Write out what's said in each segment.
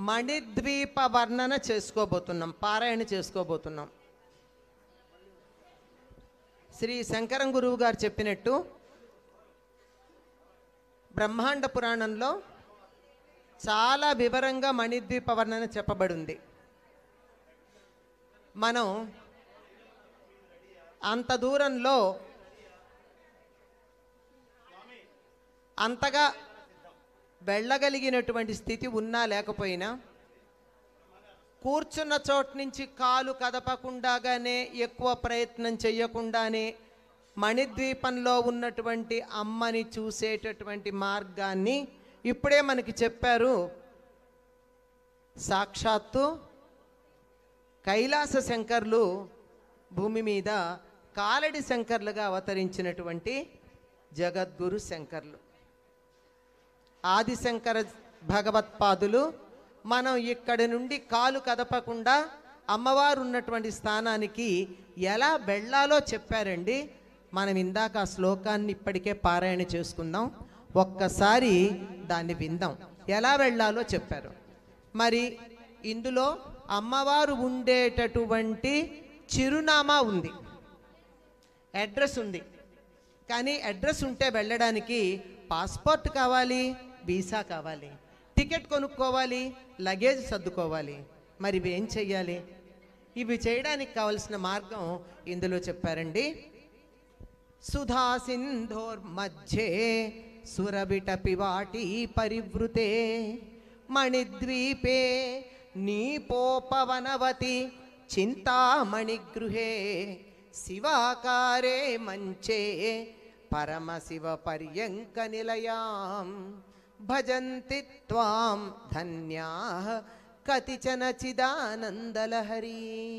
మణిద్వీప వర్ణన చేసుకోబోతున్నాం పారాయణ చేసుకోబోతున్నాం శ్రీ శంకరం గురువు గారు చెప్పినట్టు బ్రహ్మాండ పురాణంలో చాలా వివరంగా మణిద్వీప వర్ణన చెప్పబడింది మనం అంత దూరంలో అంతగా వెళ్ళగలిగినటువంటి స్థితి ఉన్నా లేకపోయినా కూర్చున్న చోటు నుంచి కాలు కదపకుండానే ఎక్కువ ప్రయత్నం చేయకుండానే మణిద్వీపంలో ఉన్నటువంటి అమ్మని చూసేటటువంటి మార్గాన్ని ఇప్పుడే మనకి చెప్పారు సాక్షాత్తు కైలాస శంకర్లు భూమి మీద కాలడి శంకర్లుగా అవతరించినటువంటి జగద్గురు శంకర్లు ఆదిశంకర భగవత్పాదులు మనం ఇక్కడి నుండి కాలు కదపకుండా అమ్మవారు ఉన్నటువంటి స్థానానికి ఎలా వెళ్ళాలో చెప్పారండి మనం ఇందాక ఆ శ్లోకాన్ని ఇప్పటికే పారాయణ చేసుకుందాం ఒక్కసారి దాన్ని విందాం ఎలా వెళ్ళాలో చెప్పారు మరి ఇందులో అమ్మవారు ఉండేటటువంటి చిరునామా ఉంది అడ్రస్ ఉంది కానీ అడ్రస్ ఉంటే వెళ్ళడానికి పాస్పోర్ట్ కావాలి వీసా కావాలి టికెట్ కొనుక్కోవాలి లగేజ్ సర్దుకోవాలి మరి ఇవి ఏం చెయ్యాలి ఇవి చేయడానికి కావలసిన మార్గం ఇందులో చెప్పారండి సుధా సింధోర్మధ్యే సురవిటపి వాటి పరివృతే మణిద్వీపే నీపోపవనవతి చింతామణిగృహే శివాకారే మంచే పరమశివ పర్యంక నిలయాం భజంతి త్వాం ధన్యా కతిచన చిదానందలహరీ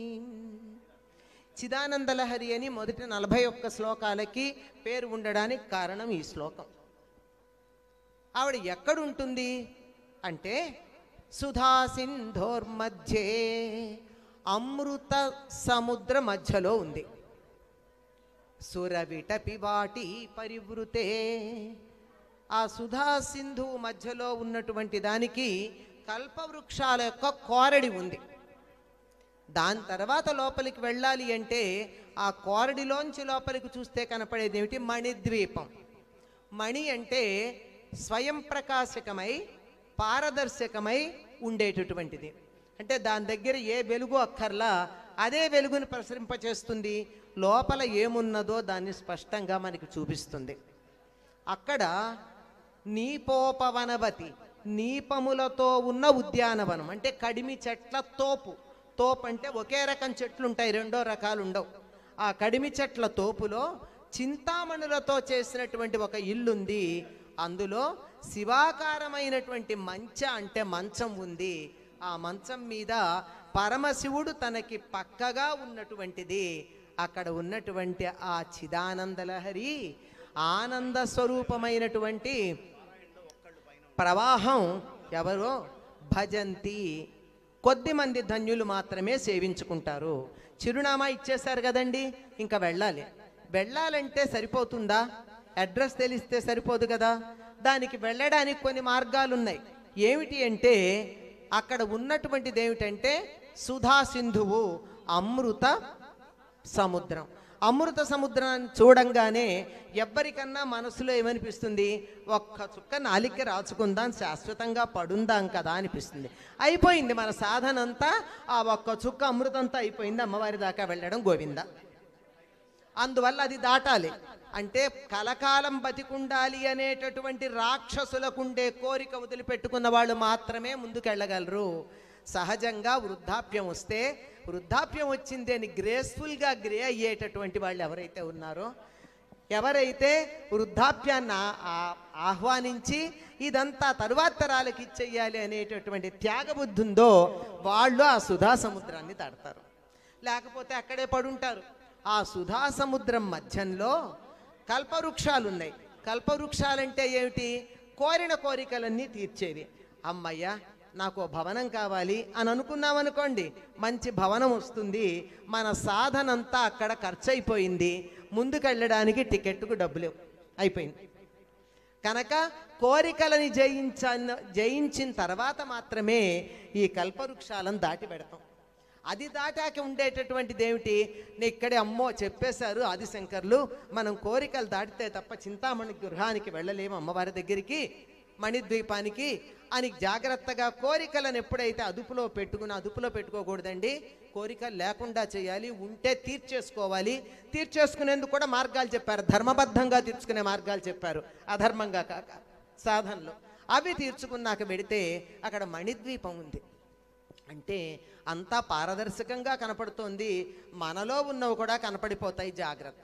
చిదానందలహరి అని మొదటి నలభై ఒక్క శ్లోకాలకి పేరు ఉండడానికి కారణం ఈ శ్లోకం ఆవిడ ఎక్కడుంటుంది అంటే సుధా సింధోర్మధ్యే అమృత సముద్ర మధ్యలో ఉంది సురవిటపి వాటి పరివృతే ఆ సుధా సింధు మధ్యలో ఉన్నటువంటి దానికి కల్పవృక్షాల యొక్క కోరడి ఉంది దాని తర్వాత లోపలికి వెళ్ళాలి అంటే ఆ కోరడిలోంచి లోపలికి చూస్తే కనపడేది ఏమిటి మణిద్వీపం మణి అంటే స్వయం ప్రకాశకమై పారదర్శకమై ఉండేటటువంటిది అంటే దాని దగ్గర ఏ వెలుగు అక్కర్లా అదే వెలుగుని ప్రసరింపచేస్తుంది లోపల ఏమున్నదో దాన్ని స్పష్టంగా మనకి చూపిస్తుంది అక్కడ నీపోపవనవతి నీపములతో ఉన్న ఉద్యానవనం అంటే కడిమి చెట్ల తోపు తోపు అంటే ఒకే రకం చెట్లు ఉంటాయి రెండో రకాలు ఉండవు ఆ కడిమి చెట్ల తోపులో చింతామణులతో చేసినటువంటి ఒక ఇల్లుంది అందులో శివాకారమైనటువంటి మంచ అంటే మంచం ఉంది ఆ మంచం మీద పరమశివుడు తనకి పక్కగా ఉన్నటువంటిది అక్కడ ఉన్నటువంటి ఆ చిదానందలహరి ఆనంద స్వరూపమైనటువంటి ప్రవాహం ఎవరో భజంతి కొద్ది మంది ధన్యులు మాత్రమే సేవించుకుంటారు చిరునామా ఇచ్చేశారు కదండి ఇంకా వెళ్ళాలి వెళ్ళాలంటే సరిపోతుందా అడ్రస్ తెలిస్తే సరిపోదు కదా దానికి వెళ్ళడానికి కొన్ని మార్గాలు ఉన్నాయి ఏమిటి అంటే అక్కడ ఉన్నటువంటిది ఏమిటంటే సుధా సింధువు అమృత సముద్రం అమృత సముద్రాన్ని చూడంగానే ఎవ్వరికన్నా మనసులో ఏమనిపిస్తుంది ఒక్క చుక్క నాలిక రాచుకుందాం శాశ్వతంగా పడుందాం కదా అనిపిస్తుంది అయిపోయింది మన సాధన అంతా ఆ ఒక్క చుక్క అమృతంతా అయిపోయింది అమ్మవారి దాకా వెళ్ళడం గోవింద అందువల్ల అది దాటాలి అంటే కలకాలం బతికుండాలి అనేటటువంటి రాక్షసులకుండే కోరిక వదిలిపెట్టుకున్న వాళ్ళు మాత్రమే ముందుకెళ్ళగలరు సహజంగా వృద్ధాప్యం వస్తే వృద్ధాప్యం వచ్చింది అని గ్రేస్ఫుల్గా గ్రే అయ్యేటటువంటి వాళ్ళు ఎవరైతే ఉన్నారో ఎవరైతే వృద్ధాప్యాన్ని ఆ- ఆ- ఆహ్వానించి ఇదంతా తరువాత తరాలకు ఇచ్చేయాలి అనేటటువంటి త్యాగబుద్ధి ఉందో వాళ్ళు ఆ సుధా సముద్రాన్ని దాడతారు లేకపోతే అక్కడే పడుంటారు ఆ సుధా సముద్రం మధ్యంలో కల్పవృక్షాలు ఉన్నాయి కల్పవృక్షాలంటే ఏమిటి కోరిన కోరికలన్నీ తీర్చేవి అమ్మయ్య నాకు ఓ భవనం కావాలి అని అనుకున్నామనుకోండి మంచి భవనం వస్తుంది మన సాధనంతా అక్కడ ఖర్చు అయిపోయింది ముందుకెళ్ళడానికి టికెట్కు డబ్బులు లేవు. అయిపోయింది కనుక కోరికలని జయించ జయించిన తర్వాత మాత్రమే ఈ కల్పవృక్షాలను దాటి పెడతాం అది దాటాక ఉండేటటువంటిది ఏమిటి నే ఇక్కడే అమ్మో చెప్పేశారు ఆదిశంకర్లు మనం కోరికలు దాటితే తప్ప చింతామణి గృహానికి వెళ్ళలేము అమ్మవారి దగ్గరికి మణిద్వీపానికి అని జాగ్రత్తగా కోరికలను ఎప్పుడైతే అదుపులో పెట్టుకుని అదుపులో పెట్టుకోకూడదండి కోరికలు లేకుండా చేయాలి ఉంటే తీర్చేసుకోవాలి తీర్చేసుకునేందుకు కూడా మార్గాలు చెప్పారు ధర్మబద్ధంగా తీర్చుకునే మార్గాలు చెప్పారు అధర్మంగా కాక సాధనలో అవి తీర్చుకున్నాక వెడితే అక్కడ మణిద్వీపం ఉంది అంటే అంతా పారదర్శకంగా కనపడుతోంది మనలో ఉన్నవి కూడా కనపడిపోతాయి జాగ్రత్త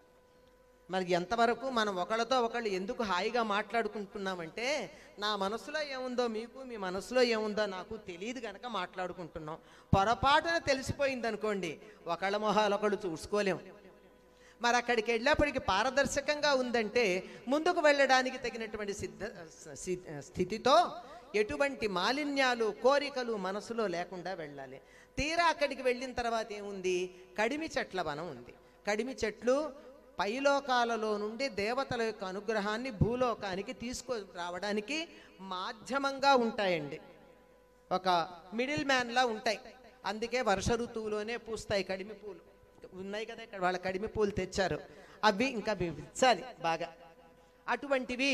మరి ఎంతవరకు మనం ఒకళ్ళతో ఒకళ్ళు ఎందుకు హాయిగా మాట్లాడుకుంటున్నామంటే నా మనసులో ఏముందో మీకు మీ మనసులో ఏముందో నాకు తెలియదు కనుక మాట్లాడుకుంటున్నాం పొరపాటున తెలిసిపోయింది అనుకోండి ఒకళ్ళ మొహాలు ఒకళ్ళు చూసుకోలేం మరి అక్కడికి వెళ్ళేప్పటికి పారదర్శకంగా ఉందంటే ముందుకు వెళ్ళడానికి తగినటువంటి సిద్ధ సి- స్థితితో ఎటువంటి మాలిన్యాలు కోరికలు మనసులో లేకుండా వెళ్ళాలి తీరా అక్కడికి వెళ్ళిన తర్వాత ఏముంది కడిమి చెట్ల వనం ఉంది కడిమి చెట్లు పైలోకాలలో నుండి దేవతల యొక్క అనుగ్రహాన్ని భూలోకానికి తీసుకు రావడానికి మాధ్యమంగా ఉంటాయండి ఒక మిడిల్ మ్యాన్లా ఉంటాయి అందుకే వర్ష ఋతువులోనే పూస్తాయి కడిమి పూలు ఉన్నాయి కదా ఇక్కడ వాళ్ళ కడిమి పూలు తెచ్చారు అవి ఇంకా విచ్చాలి బాగా అటువంటివి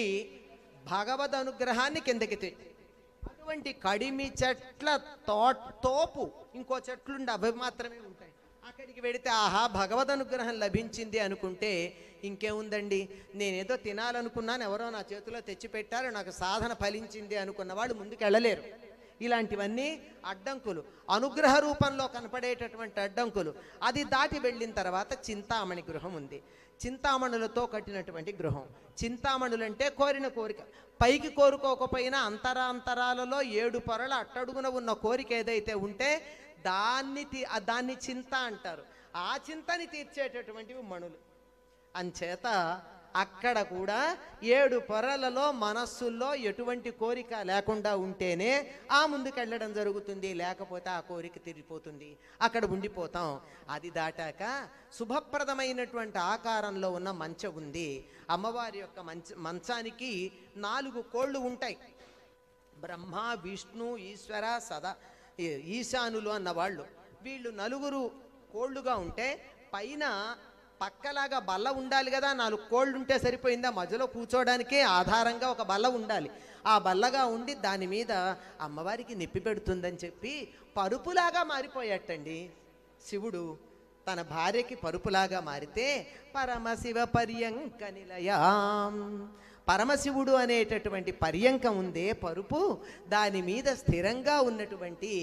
భగవద్ అనుగ్రహాన్ని కిందకి తె అటువంటి కడిమి చెట్ల తో తోపు ఇంకో చెట్లుండి అవి మాత్రమే ఉంటాయి అక్కడికి వెడితే ఆహా భగవద్ అనుగ్రహం లభించింది అనుకుంటే ఇంకేముందండి నేనేదో తినాలనుకున్నాను ఎవరో నా చేతిలో తెచ్చిపెట్టారు నాకు సాధన ఫలించింది అనుకున్న వాళ్ళు ముందుకు వెళ్ళలేరు ఇలాంటివన్నీ అడ్డంకులు అనుగ్రహ రూపంలో కనపడేటటువంటి అడ్డంకులు అది దాటి వెళ్ళిన తర్వాత చింతామణి గృహం ఉంది చింతామణులతో కట్టినటువంటి గృహం చింతామణులు అంటే కోరిన కోరిక పైకి కోరుకోకపోయినా అంతరాంతరాలలో ఏడు పొరల అట్టడుగున ఉన్న కోరిక ఏదైతే ఉంటే దాన్ని తీ- ఆ దాన్ని చింత అంటారు ఆ చింతని తీర్చేటటువంటివి మణులు అంచేత అక్కడ కూడా ఏడు పొరలలో మనస్సుల్లో ఎటువంటి కోరిక లేకుండా ఉంటేనే ఆ ముందుకు వెళ్ళడం జరుగుతుంది లేకపోతే ఆ కోరిక తిరిగిపోతుంది అక్కడ ఉండిపోతాం అది దాటాక శుభప్రదమైనటువంటి ఆకారంలో ఉన్న మంచం ఉంది అమ్మవారి యొక్క మంచ మంచానికి నాలుగు కోళ్ళు ఉంటాయి బ్రహ్మ విష్ణు ఈశ్వర సదా ఈ- ఈశానులు అన్న వాళ్ళు వీళ్ళు నలుగురు కోళ్ళుగా ఉంటే పైన పక్కలాగా బల్ల ఉండాలి కదా నాలుగు కోళ్ళు ఉంటే సరిపోయిందా మధ్యలో కూర్చోవడానికి ఆధారంగా ఒక బల్ల ఉండాలి ఆ బల్లగా ఉండి దాని మీద అమ్మవారికి నిప్పి పెడుతుందని చెప్పి పరుపులాగా మారిపోయాటండి శివుడు తన భార్యకి పరుపులాగా మారితే పరమశివ పర్యంక నిలయాం పరమశివుడు అనేటటువంటి పర్యంకం ఉందే పరుపు దాని మీద స్థిరంగా ఉన్నటువంటి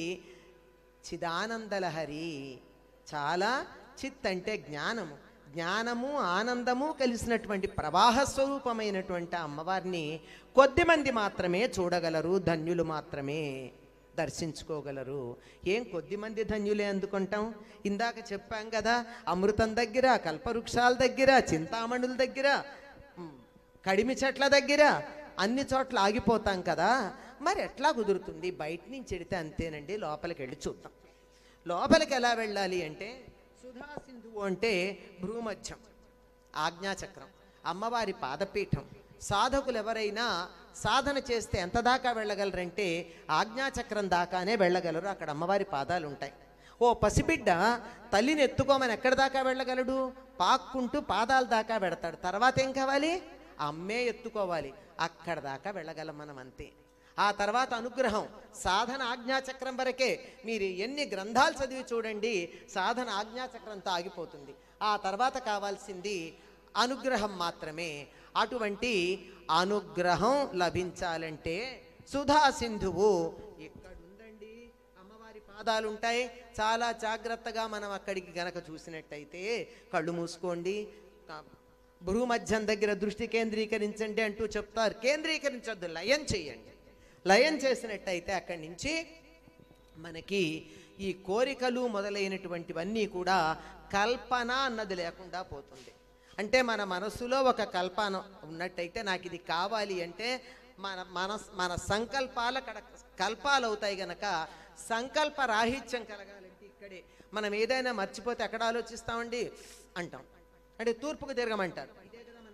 చిదానందలహరి చాలా చిత్ అంటే జ్ఞానము జ్ఞానము ఆనందము కలిసినటువంటి ప్రవాహ స్వరూపమైనటువంటి ఆ అమ్మవారిని కొద్దిమంది మాత్రమే చూడగలరు ధన్యులు మాత్రమే దర్శించుకోగలరు ఏం కొద్దిమంది ధన్యులే అందుకుంటాం ఇందాక చెప్పాం కదా అమృతం దగ్గర కల్పవృక్షాల దగ్గర చింతామణుల దగ్గర ఉమ్, కడిమి చెట్ల దగ్గర అన్ని చోట్ల ఆగిపోతాం కదా మరి ఎట్లా కుదురుతుంది బయట నుంచి ఎడితే అంతేనండి లోపలికి వెళ్ళి చూద్దాం లోపలికి ఎలా వెళ్ళాలి అంటే సుధా సింధువు అంటే భ్రూమధ్యం ఆజ్ఞాచక్రం అమ్మవారి పాదపీఠం సాధకులు ఎవరైనా సాధన చేస్తే ఎంత దాకా వెళ్ళగలరంటే ఆజ్ఞాచక్రం దాకానే వెళ్ళగలరు అక్కడ అమ్మవారి పాదాలు ఉంటాయి ఓ పసిబిడ్డ తల్లిని ఎత్తుకోమని ఎక్కడి దాకా వెళ్ళగలడు పాక్కుంటూ పాదాల దాకా పెడతాడు తర్వాత ఏం కావాలి అమ్మే ఎత్తుకోవాలి అక్కడ దాకా వెళ్ళగలం మనం అంతే ఆ తర్వాత అనుగ్రహం సాధన ఆజ్ఞాచక్రం వరకే మీరు ఎన్ని గ్రంథాలు చదివి చూడండి సాధన ఆజ్ఞాచక్రంతో ఆగిపోతుంది ఆ తర్వాత కావాల్సింది అనుగ్రహం మాత్రమే అటువంటి అనుగ్రహం లభించాలంటే సుధా సింధువు ఇక్కడ ఉందండి అమ్మవారి పాదాలు ఉంటాయి చాలా జాగ్రత్తగా మనం అక్కడికి గనక చూసినట్టయితే కళ్ళు మూసుకోండి కా- భూమధ్యం దగ్గర దృష్టి కేంద్రీకరించండి అంటూ చెప్తారు కేంద్రీకరించొద్దు లయం చేయండి లయం చేసినట్టయితే అక్కడి నుంచి మనకి ఈ కోరికలు మొదలైనటువంటివన్నీ కూడా కల్పన అన్నది లేకుండా పోతుంది అంటే మన మనసులో ఒక కల్పన ఉన్నట్టయితే నాకు ఇది కావాలి అంటే మన మన మన సంకల్పాలు అక్కడ కల్పాలు అవుతాయి గనక సంకల్ప రాహిత్యం కలగాలంటే ఇక్కడే మనం ఏదైనా మర్చిపోతే ఎక్కడ ఆలోచిస్తామండి అంటాం అంటే తూర్పుకు తిరగమంటారు ఇదే కదా మన శరీరంలో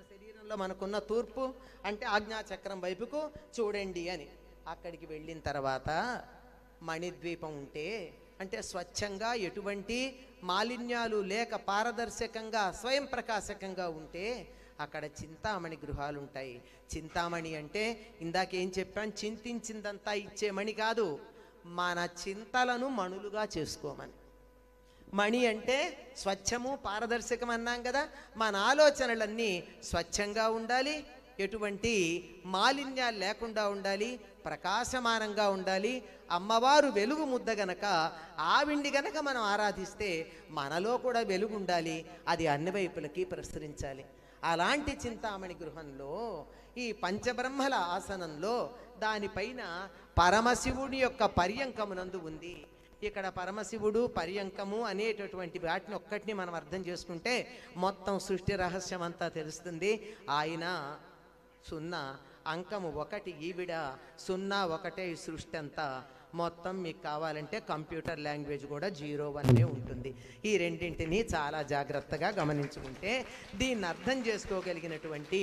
చక్రంలో మనకున్న తూర్పు అంటే ఆజ్ఞాచక్రం వైపుకు చూడండి అని అక్కడికి వెళ్ళిన తర్వాత మణిద్వీపం ఉంటే అంటే స్వచ్ఛంగా ఎటువంటి మాలిన్యాలు లేక పారదర్శకంగా స్వయం ప్రకాశకంగా ఉంటే అక్కడ చింతామణి గృహాలు ఉంటాయి చింతామణి అంటే ఇందాకేం చెప్పాను చింతించిందంతా ఇచ్చే మణి కాదు మన చింతలను మణులుగా చేసుకోమని మణి అంటే స్వచ్ఛము పారదర్శకం అన్నాం కదా మన ఆలోచనలన్నీ స్వచ్ఛంగా ఉండాలి ఎటువంటి మాలిన్యాలు లేకుండా ఉండాలి ప్రకాశమానంగా ఉండాలి అమ్మవారు వెలుగు ముద్ద గనక ఆవిండి గనక మనం ఆరాధిస్తే మనలో కూడా వెలుగు ఉండాలి అది అన్ని వైపులకి ప్రసరించాలి అలాంటి చింతామణి గృహంలో ఈ పంచబ్రహ్మల ఆసనంలో దానిపైన పరమశివుడి యొక్క పర్యంకమునందు ఉంది ఇక్కడ పరమశివుడు పర్యంకము అనేటటువంటి వాటిని ఒక్కటిని మనం అర్థం చేసుకుంటే మొత్తం సృష్టి రహస్యం అంతా తెలుస్తుంది ఆయన సున్నా అంకము ఒకటి ఈవిడ సున్నా ఒకటే ఈ సృష్టి అంతా మొత్తం మీకు కావాలంటే కంప్యూటర్ లాంగ్వేజ్ కూడా జీరో వన్నే ఉంటుంది ఈ రెండింటిని చాలా జాగ్రత్తగా గమనించుకుంటే దీన్ని అర్థం చేసుకోగలిగినటువంటి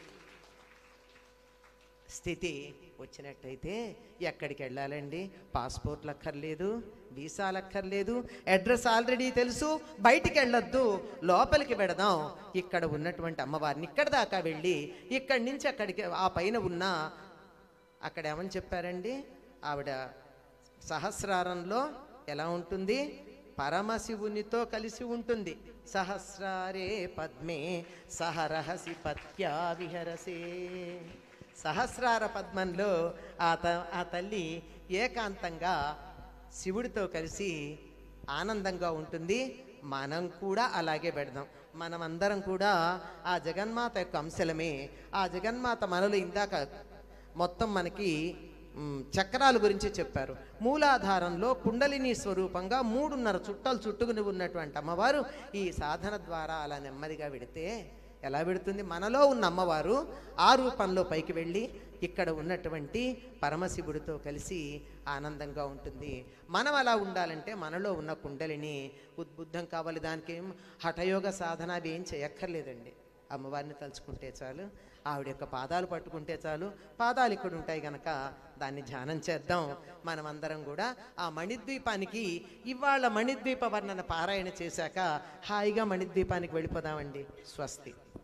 స్థితి వచ్చినట్టయితే ఎక్కడికి వెళ్ళాలండి పాస్పోర్ట్లు అక్కర్లేదు వీసాలు అక్కర్లేదు అడ్రస్ ఆల్రెడీ తెలుసు బయటికి వెళ్ళొద్దు లోపలికి పెడదాం ఇక్కడ ఉన్నటువంటి అమ్మవారిని ఇక్కడ దాకా వెళ్ళి ఇక్కడి నుంచి అక్కడికి ఆ పైన ఉన్న అక్కడ ఏమని చెప్పారండి ఆవిడ సహస్రారంలో ఎలా ఉంటుంది పరమశివునితో కలిసి ఉంటుంది సహస్రారే పద్మే సహరహసి పత్యా విహరసే సహస్రార పద్మంలో ఆ త ఆ తల్లి ఏకాంతంగా శివుడితో కలిసి ఆనందంగా ఉంటుంది మనం కూడా అలాగే పెడదాం మనమందరం కూడా ఆ జగన్మాత యొక్క అంశలమే ఆ జగన్మాత మనలో ఇందాక మొత్తం మనకి మ్, చక్రాల గురించి చెప్పారు మూలాధారంలో కుండలిని స్వరూపంగా మూడున్నర చుట్టాలు చుట్టుకుని ఉన్నటువంటి అమ్మవారు ఈ సాధన ద్వారా అలా నెమ్మదిగా వెడితే ఎలా పెడుతుంది మనలో ఉన్న అమ్మవారు ఆ రూపంలో పైకి వెళ్ళి ఇక్కడ ఉన్నటువంటి పరమశివుడితో కలిసి ఆనందంగా ఉంటుంది మనం అలా ఉండాలంటే మనలో ఉన్న కుండలిని ఉద్బుద్ధం కావాలి దానికి ఏం హఠయోగ సాధన అవి ఏం చేయక్కర్లేదండి అమ్మవారిని తలుచుకుంటే చాలు ఆవిడ యొక్క పాదాలు పట్టుకుంటే చాలు పాదాలు ఇక్కడ ఉంటాయి గనక దాన్ని ధ్యానం చేద్దాం మనమందరం కూడా ఆ మణిద్వీపానికి ఇవాళ మణిద్వీప వర్ణన పారాయణ చేశాక హాయిగా మణిద్వీపానికి వెళ్ళిపోదామండి స్వస్తి